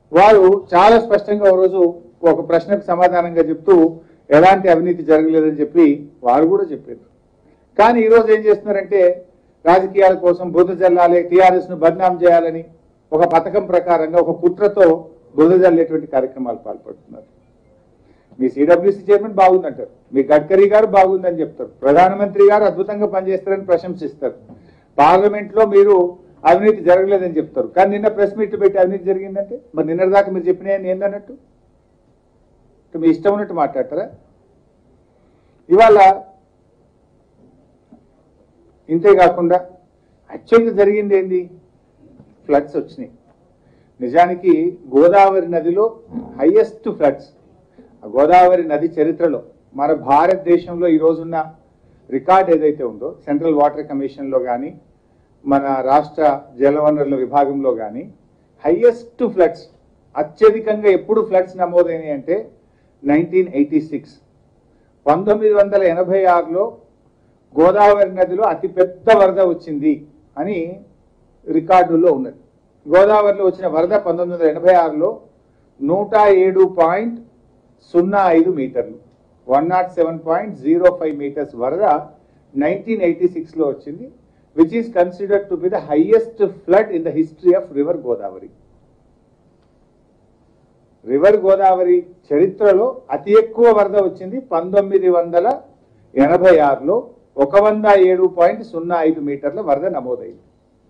వారు చాలా స్పష్టంగా ఓ రోజు ఒక ప్రశ్నకు సమాధానంగా చెప్తూ ఎలాంటి అవినీతి జరగలేదని చెప్పి వారు కూడా చెప్పారు కానీ ఈ రోజు ఏం చేస్తున్నారంటే రాజకీయాల కోసం బురద జల్లాలి టీఆర్ఎస్ ను బద్నాం చేయాలని ఒక పథకం ప్రకారంగా ఒక కుట్రతో బురద జల్లేటువంటి కార్యక్రమాలు పాల్పడుతున్నారు మీ సిడబ్ల్యూసీ చైర్మన్ బాగుందంటారు మీ గడ్కరీ గారు బాగుందని చెప్తారు ప్రధానమంత్రి గారు అద్భుతంగా పనిచేస్తారని ప్రశంసిస్తారు పార్లమెంట్ లో మీరు అవినీతి జరగలేదని చెప్తారు కానీ నిన్న ప్రెస్ మీట్ పెట్టి అవినీతి జరిగిందంటే మరి నిన్న దాకా మీరు చెప్పిన ఏందన్నట్టు ఇక మీ ఇష్టం ఉన్నట్టు మాట్లాడతారా ఇవాళ ఇంతే కాకుండా యాక్చువల్గా జరిగింది ఏంది ఫ్లడ్స్ వచ్చినాయి నిజానికి గోదావరి నదిలో హైయెస్ట్ ఫ్లడ్స్ ఆ గోదావరి నది చరిత్రలో మన భారతదేశంలో ఈ రోజున్న రికార్డ్ ఏదైతే ఉందో సెంట్రల్ వాటర్ కమిషన్లో కానీ మన రాష్ట్ర జలవనరుల విభాగంలో కానీ హైయెస్ట్ ఫ్లడ్స్ అత్యధికంగా ఎప్పుడు ఫ్లడ్స్ నమోదైనాయి అంటే నైన్టీన్ ఎయిటీ సిక్స్ పంతొమ్మిది వందల ఎనభై ఆరులో గోదావరి నదిలో అతిపెద్ద వరద వచ్చింది అని రికార్డుల్లో ఉన్నది గోదావరిలో వచ్చిన వరద పంతొమ్మిది వందల ఎనభై ఆరులో నూట ఏడు పాయింట్ సున్నా ఐదు మీటర్లు one nought seven point zero five metres వరద నైన్టీన్ ఎయిటీ సిక్స్లో వచ్చింది which is considered to be the highest flood in the history of river Godavari river Godavari చరిత్రలో అతి ఎక్కువ వరద వచ్చింది పంతొమ్మిది వందల ఎనభై ఆరులో ఒక వంద ఏడు పాయింట్ సున్నా ఐదు మీటర్ల వరద నమోదైంది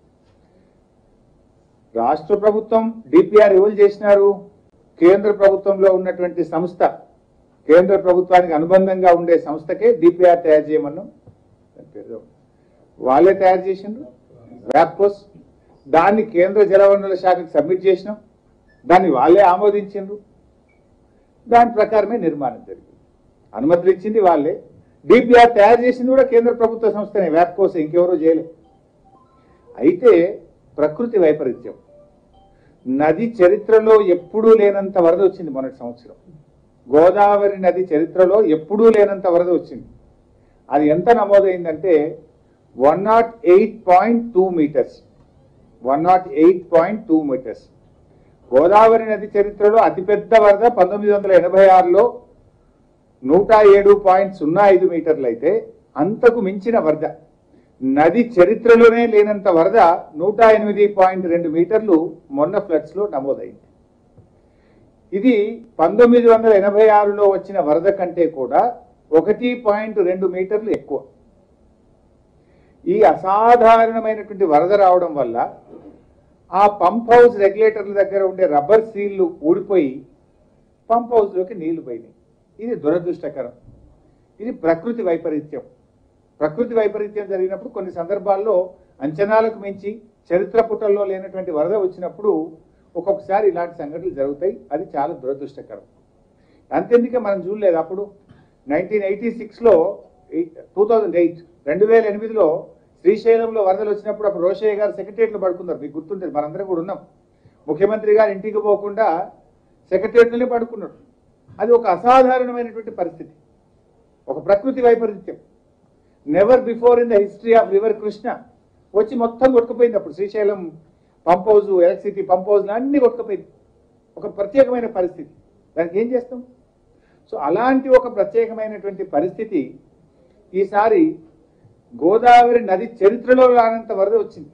రాష్ట్ర ప్రభుత్వం డిపిఆర్ ఎవరు చేసినారు కేంద్ర ప్రభుత్వంలో ఉన్నటువంటి సంస్థ కేంద్ర ప్రభుత్వానికి అనుబంధంగా ఉండే సంస్థకే డిపిఆర్ తయారు చేయమన్నాం దాని పేరు ఏదో. వాళ్ళే తయారు చేసిండ్రు వ్యాప్కోస్ దాన్ని కేంద్ర జలవనరుల శాఖకు సబ్మిట్ చేసినాం దాన్ని వాళ్ళే ఆమోదించిండ్రు దాని ప్రకారమే నిర్మాణం జరిగింది అనుమతులు ఇచ్చింది వాళ్ళే డిపిఆర్ తయారు చేసింది కూడా కేంద్ర ప్రభుత్వ సంస్థనే వ్యాప్కోస్ ఇంకెవరో చేయలే అయితే ప్రకృతి వైపరీత్యం నది చరిత్రలో ఎప్పుడూ లేనంత వరద వచ్చింది మొన్నటి సంవత్సరం గోదావరి నది చరిత్రలో ఎప్పుడూ లేనంత వరద వచ్చింది అది ఎంత నమోదైందంటే one nought eight point two metres one nought eight point two metres Godavari నది చరిత్రలో అతిపెద్ద వరద పంతొమ్మిది వందల ఎనభై ఆరులో నూట ఏడు పాయింట్ సున్నా ఐదు మీటర్లు అయితే అంతకు మించిన వరద నది చరిత్రలోనే లేనంత వరద నూట ఎనిమిది పాయింట్ రెండు మీటర్లు మొన్న ఫ్లడ్స్ లో నమోదైంది ఇది పంతొమ్మిది వందల ఎనభై ఆరులో వచ్చిన వరద కంటే కూడా ఒకటి పాయింట్ రెండు మీటర్లు ఎక్కువ ఈ అసాధారణమైనటువంటి వరద రావడం వల్ల ఆ పంప్ హౌస్ రెగ్యులేటర్ల దగ్గర ఉండే రబ్బర్ సీళ్లు ఊడిపోయి పంప్ హౌస్లోకి నీళ్లు పోయినాయి ఇది దురదృష్టకరం ఇది ప్రకృతి వైపరీత్యం ప్రకృతి వైపరీత్యం జరిగినప్పుడు కొన్ని సందర్భాల్లో అంచనాలకు మించి చరిత్ర పుటల్లో లేనటువంటి వరద వచ్చినప్పుడు ఒక్కొక్కసారి ఇలాంటి సంఘటనలు జరుగుతాయి అది చాలా దురదృష్టకరం అంతెందుకే మనం చూడలేదు అప్పుడు నైన్టీన్ ఎయిటీ సిక్స్లో టూ థౌజండ్ ఎయిట్ రెండు వేల ఎనిమిదిలో శ్రీశైలంలో వరదలు వచ్చినప్పుడు అప్పుడు రోషయ్య గారు సెక్రటరియట్లో పడుకున్నారు మీకు గుర్తుంటుంది మనందరం కూడా ఉన్నాం ముఖ్యమంత్రి గారు ఇంటికి పోకుండా సెక్రటరియట్లోనే పడుకున్నాడు అది ఒక అసాధారణమైనటువంటి పరిస్థితి ఒక ప్రకృతి వైపరీత్యం never before in the history of river Krishna వచ్చి మొత్తం కొట్టుకుపోయింది అప్పుడు Srisailam pump house electricity pump house అన్ని కొట్టుకుపోయింది ఒక ప్రత్యేకమైన పరిస్థితి దానికి ఏం చేస్తాం సో అలాంటి ఒక ప్రత్యేకమైనటువంటి పరిస్థితి ఈసారి గోదావరి నది చరిత్రలో రానంత వరద వచ్చింది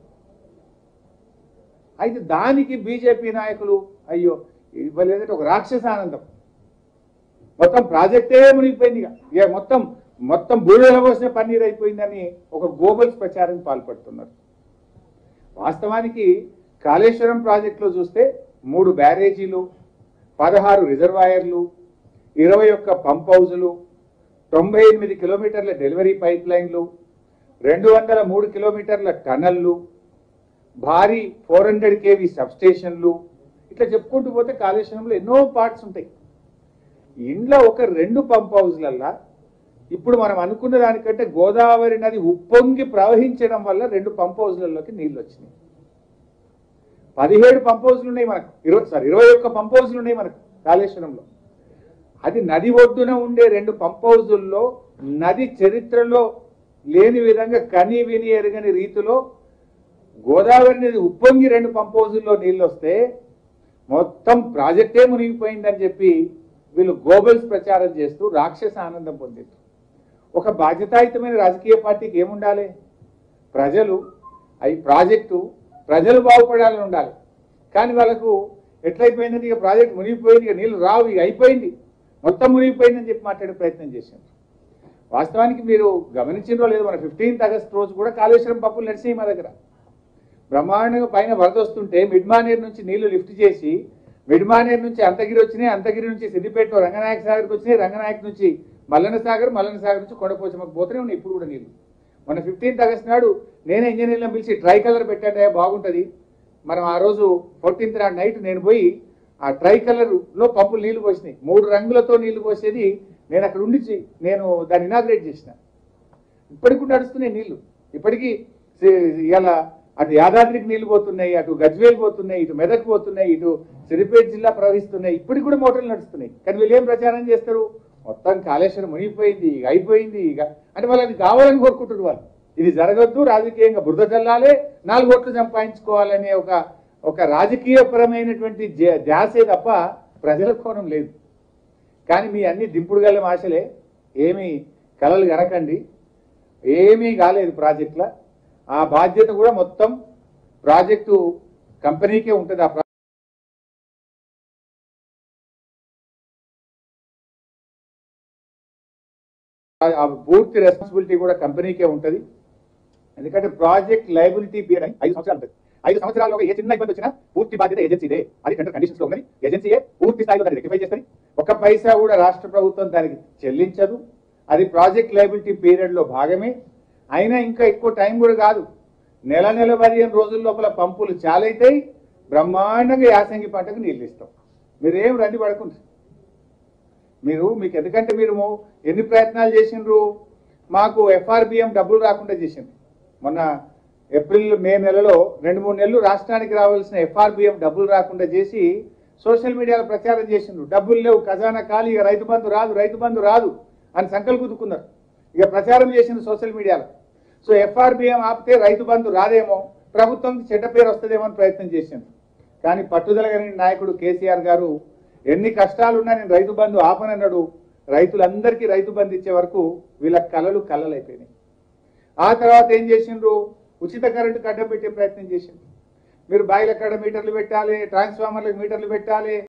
అయితే దానికి బీజేపీ నాయకులు అయ్యో ఇవ్వలేదంటే ఒక రాక్షస ఆనందం మొత్తం ప్రాజెక్టే మునిగిపోయింది ఇక ఇక మొత్తం మొత్తం బూడిదల పోసిన పన్నీర్ అయిపోయిందని ఒక గోబల్స్ ప్రచారం పాల్పడుతున్నారు వాస్తవానికి కాళేశ్వరం ప్రాజెక్టులో చూస్తే మూడు బ్యారేజీలు పదహారు రిజర్వాయర్లు ఇరవై ఒక్క పంప్ హౌజులు తొంభై ఎనిమిది కిలోమీటర్ల డెలివరీ పైప్ లైన్లు రెండు వందల మూడు కిలోమీటర్ల టనల్లు భారీ ఫోర్ హండ్రెడ్ కేవీ సబ్స్టేషన్లు ఇట్లా చెప్పుకుంటూ పోతే కాళేశ్వరంలో ఎన్నో పార్ట్స్ ఉంటాయి ఇండ్ల ఒక రెండు పంప్ హౌజ్లల్లా ఇప్పుడు మనం అనుకున్న దానికంటే గోదావరి నది ఉప్పొంగి ప్రవహించడం వల్ల రెండు పంప్ హౌజ్లలోకి నీళ్లు వచ్చినాయి పదిహేడు పంప్ హౌజ్లు ఉన్నాయి మనకు ఇరవై సారీ ఇరవై ఒక్క పంప్ హౌజ్లు ఉన్నాయి మనకు కాళేశ్వరంలో అది నది ఒడ్డున ఉండే రెండు పంప్ హౌజుల్లో నది చరిత్రలో లేని విధంగా కని విని ఎరగని రీతిలో గోదావరి నది ఉప్పొంగి రెండు పంప్ హౌజుల్లో నీళ్ళు వస్తే మొత్తం ప్రాజెక్టే మునిగిపోయిందని చెప్పి వీళ్ళు గోబల్స్ ప్రచారం చేస్తూ రాక్షస ఆనందం పొందారు ఒక బాధ్యతాయుతమైన రాజకీయ పార్టీకి ఏముండాలి ప్రజలు అవి ప్రాజెక్టు ప్రజలు బాగుపడాలని ఉండాలి కానీ వాళ్ళకు ఎట్లయిపోయిందంటే ఇక ప్రాజెక్ట్ మునిగిపోయింది ఇక నీళ్ళు రావు ఇక అయిపోయింది మొత్తం మునిగిపోయిందని చెప్పి మాట్లాడే ప్రయత్నం చేశారు వాస్తవానికి మీరు గమనించినో లేదో మన ఫిఫ్టీన్త్ ఆగస్ట్ రోజు కూడా కాళేశ్వరం పప్పులు నడిచాయి మా దగ్గర బ్రహ్మాండంగా పైన వరద వస్తుంటే మిడ్మానేర్ నుంచి నీళ్లు లిఫ్ట్ చేసి మిడ్మానేర్ నుంచి అంతగిరి వచ్చినాయి అంతగిరి నుంచి సిద్దిపేట రంగనాయక సాగర్కి వచ్చినాయి రంగనాయక నుంచి మల్లన సాగర్ మల్లన సాగర్ నుంచి కొండపోచమ్మకు పోతూనే ఉన్నాయి ఇప్పుడు కూడా నీళ్లు మన ఫిఫ్టీన్త్ ఆగస్ట్ నాడు నేనే ఇంజనీర్లను పిలిచి ట్రై కలర్ పెట్టాడే బాగుంటుంది మనం ఆ రోజు ఫోర్టీన్త్ నాడు నైట్ నేను పోయి ఆ ట్రై కలర్లో పంపులు నీళ్లు పోసినాయి మూడు రంగులతో నీళ్లు పోసేది నేను అక్కడ ఉండి నేను దాన్ని ఇనాగ్రేట్ చేసిన ఇప్పటికి కూడా నడుస్తున్నాయి నీళ్లు ఇప్పటికీ ఇలా అటు యాదాద్రికి నీళ్లు పోతున్నాయి అటు గజ్వేల్ పోతున్నాయి ఇటు మెదక్ పోతున్నాయి ఇటు సిరిపేట జిల్లా ప్రవహిస్తున్నాయి ఇప్పటికి కూడా మోటార్లు నడుస్తున్నాయి కానీ వీళ్ళు ఏం ప్రచారం చేస్తారు మొత్తం కాళేశ్వరం మునిగిపోయింది ఇక అయిపోయింది ఇక అంటే వాళ్ళని కావాలని కోరుకుంటున్నారు వాళ్ళు ఇది జరగద్దు రాజకీయంగా బురద చల్లాలి నాలుగు ఓట్లు సంపాదించుకోవాలనే ఒక ఒక రాజకీయపరమైనటువంటి ధ్యా- ధ్యాసే తప్ప ప్రజల కోణం లేదు కానీ మీ అన్ని దింపుడు గల ఆశలే ఏమీ కలలు కనకండి ఏమీ కాలేదు ప్రాజెక్టుల ఆ బాధ్యత కూడా మొత్తం ప్రాజెక్టు కంపెనీకే ఉంటుంది ఆ ప్రా- ఆ- ఆ పూర్తి రెస్పాన్సిబిలిటీ కూడా కంపెనీకే ఉంటుంది ఎందుకంటే ప్రాజెక్ట్ లైబిలిటీ పీరియడ్ అని ఐదు సంవత్సరాలు ఉంటుంది ఐదు సంవత్సరాల్లో ఏ చిన్న ఇబ్బంది వచ్చినా పూర్తి బాధ్యత ఏజెన్సీదే అది టెండర్ కండిషన్స్ లో ఉన్నది ఏజెన్సీయే పూర్తి స్థాయిలో దాన్ని రెక్టిఫై చేస్తుంది ఒక్క పైసా కూడా రాష్ట్ర ప్రభుత్వం దానికి చెల్లించదు అది ప్రాజెక్ట్ లైబిలిటీ పీరియడ్ లో భాగమే అయినా ఇంకా ఎక్కువ టైం కూడా కాదు నెల నెల పదిహేను రోజుల లోపల పంపులు చాలైతాయి బ్రహ్మాండంగా యాసంగి పంటకు నీళ్ళు ఇస్తాం మీరేం రండి పడకుండా మీరు మీకు ఎందుకంటే మీరు మో- ఎన్ని ప్రయత్నాలు చేసిండ్రు మాకు ఎఫ్ఆర్బిఎం డబ్బులు రాకుండా చేసిండ్రు మొన్న ఏప్రిల్ మే నెలలో రెండు మూడు నెలలు రాష్ట్రానికి రావాల్సిన ఎఫ్ఆర్బిఎం డబ్బులు రాకుండా చేసి సోషల్ మీడియాలో ప్రచారం చేసిండ్రు డబ్బులు లేవు ఖజానా ఖాళీ ఇక రైతు బంధు రాదు రైతు బంధు రాదు అని సంకల్ప కుదుకున్నారు ఇక ప్రచారం చేసింది సోషల్ మీడియాలో సో ఎఫ్ఆర్బిఎం ఆపితే రైతు బంధు రాదేమో ప్రభుత్వం చెడ్డ పేరు వస్తుందేమో అని ప్రయత్నం చేసింది కానీ పట్టుదల కలిగిన నాయకుడు కేసీఆర్ గారు ఎన్ని కష్టాలున్నా నేను రైతు బంధు ఆపనన్నాడు రైతులందరికీ రైతు బంధు ఇచ్చే వరకు వీళ్ళ కలలు కలలైపోయినాయి ఆ తర్వాత ఏం చేసిండ్రు ఉచిత కరెంటు కడ్డ పెట్టే ప్రయత్నం చేసిండ్రు మీరు బాయిల కడ మీటర్లు పెట్టాలి ట్రాన్స్ఫార్మర్లకు మీటర్లు పెట్టాలి